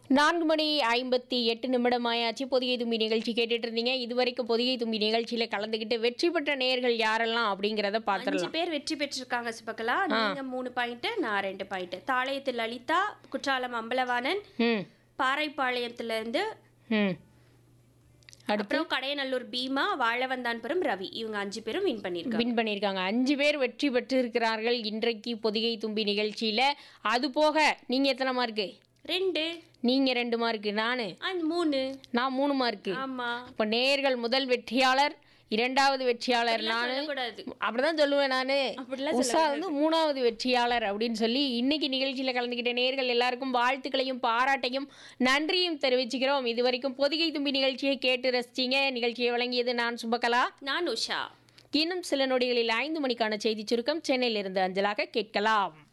நான்கு மணி ஐம்பத்தி எட்டு நிமிடம் ஆயாச்சு பொதிகை தும்பி நிகழ்ச்சி கேட்டுட்டு இருந்தீங்க இதுவரைக்கும் பொதிகை தும்பி நிகழ்ச்சியில கலந்துக்கிட்டு வெற்றி பெற்ற நேயர்கள் யாரெல்லாம் அப்படிங்கிறத அஞ்சு பார்த்துடலாம் பேர் வெற்றி பெற்றிருக்காங்க சுபகலா நீங்க மூணு பாயிண்ட் நான் ரெண்டு பாயிண்ட் தாளையத்தில் லலிதா குற்றாலம் அம்பலவாணன் ம் பாறைப்பாளையத்துல இருந்து ம் அடுத்து அப்புறம் கடையநல்லூர் பீமா வாழவந்தான்புரம் ரவி இவங்க அஞ்சு பேரும் வின் பண்ணிருக்காங்க வின் பண்ணியிருக்காங்க அஞ்சு பேர் வெற்றி பெற்று இருக்கிறார்கள் இன்றைக்கு பொதிகை தும்பி நிகழ்ச்சியில அது போக நீங்க எத்தனை மார்க்கு ரெண்டு நீங்க ரெண்டு மார்க்கு நானு அண்ட் மூணு நான் மூணு மார்க்கு ஆமா இப்போ நேயர்கள் முதல் வெற்றியாளர் இரண்டாவது வெற்றியாளர் நானு சொல்லக்கூடாது அப்படிதான் சொல்லுவேன் நானு அப்படிலாம் உஷா வந்து மூணாவது வெற்றியாளர் அப்படின்னு சொல்லி இன்னைக்கு நிகழ்ச்சியில கலந்துக்கிட்ட நேர்கள் எல்லாருக்கும் வாழ்த்துக்களையும் பாராட்டையும் நன்றியும் தெரிவிச்சுக்கிறோம் இது வரைக்கும் பொதிகை தும்பி நிகழ்ச்சியை கேட்டு ரசிச்சீங்க நிகழ்ச்சியை வழங்கியது நான் சுபகலா நான் உஷா இன்னும் சில நொடிகளில் ஐந்து மணிக்கான செய்தி சுருக்கம் சென்னையிலிருந்து அஞ்சலாக கேட்கலாம்